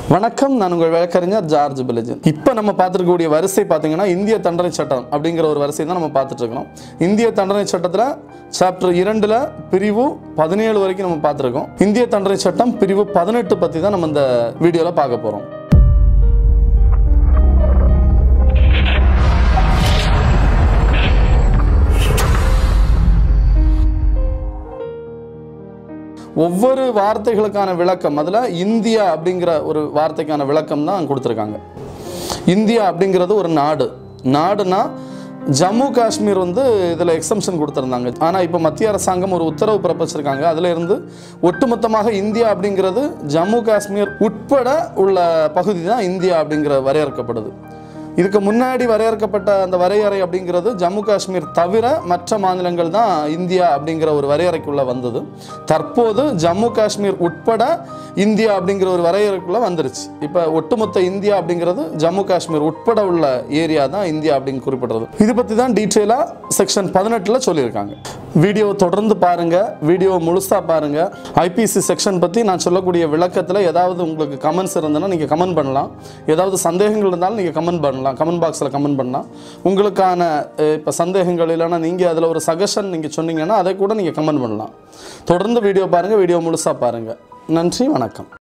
வணக்கம் நான் உங்கள் வழக்கறிஞர் ஜார்ஜ் பிலிஜன் இப்போ நம்ம பார்த்துருக்கக்கூடிய வரிசை பார்த்தீங்கன்னா இந்திய தண்டனை சட்டம் அப்படிங்கிற ஒரு வரிசை தான் நம்ம பார்த்துட்டு இருக்கிறோம் இந்திய தண்டனை சட்டத்தில் சாப்டர் இரண்டில் பிரிவு பதினேழு வரைக்கும் நம்ம பார்த்துருக்கோம் இந்திய தண்டனை சட்டம் பிரிவு பதினெட்டு பற்றி தான் நம்ம இந்த வீடியோவில் பார்க்க போகிறோம் ஒவ்வொரு வார்த்தைகளுக்கான விளக்கம் அதில் இந்தியா அப்படிங்கிற ஒரு வார்த்தைக்கான விளக்கம் தான் கொடுத்துருக்காங்க இந்தியா அப்படிங்கிறது ஒரு நாடு நாடுனா ஜம்மு காஷ்மீர் வந்து இதில் எக்ஸம்ஷன் கொடுத்துருந்தாங்க ஆனால் இப்போ மத்திய அரசாங்கம் ஒரு உத்தரவு பிறப்பிச்சிருக்காங்க அதில் இருந்து ஒட்டுமொத்தமாக இந்தியா அப்படிங்கிறது ஜம்மு காஷ்மீர் உட்பட உள்ள பகுதி தான் இந்தியா அப்படிங்கிற வரையறுக்கப்படுது இதுக்கு முன்னாடி வரையறுக்கப்பட்ட அந்த வரையறை அப்படிங்கிறது ஜம்மு காஷ்மீர் தவிர மற்ற மாநிலங்கள் தான் இந்தியா அப்படிங்கிற ஒரு வரையறைக்குள்ள வந்தது தற்போது ஜம்மு காஷ்மீர் உட்பட இந்தியா அப்படிங்கிற ஒரு வரையறைக்குள்ள வந்துருச்சு இப்போ ஒட்டுமொத்த இந்தியா அப்படிங்கிறது ஜம்மு காஷ்மீர் உட்பட உள்ள ஏரியா தான் இந்தியா அப்படின்னு குறிப்பிடுறது இது பற்றி தான் டீட்டெயிலாக செக்ஷன் பதினெட்டில் சொல்லியிருக்காங்க வீடியோ தொடர்ந்து பாருங்க வீடியோ முழுசாக பாருங்க ஐபிசி செக்ஷன் பற்றி நான் சொல்லக்கூடிய விளக்கத்தில் ஏதாவது உங்களுக்கு கமெண்ட்ஸ் இருந்ததுன்னா நீங்கள் கமெண்ட் பண்ணலாம் ஏதாவது சந்தேகங்கள் இருந்தாலும் நீங்கள் கமெண்ட் பண்ணலாம் கமெண்ட் பாக்ஸில் கமெண்ட் பண்ணலாம் உங்களுக்கான இப்போ சந்தேகங்கள் இல்லைன்னா நீங்கள் அதில் ஒரு சஜஷன் நீங்கள் சொன்னீங்கன்னா அதை கூட நீங்கள் கமெண்ட் பண்ணலாம் தொடர்ந்து வீடியோ பாருங்கள் வீடியோ முழுசாக பாருங்கள் நன்றி வணக்கம்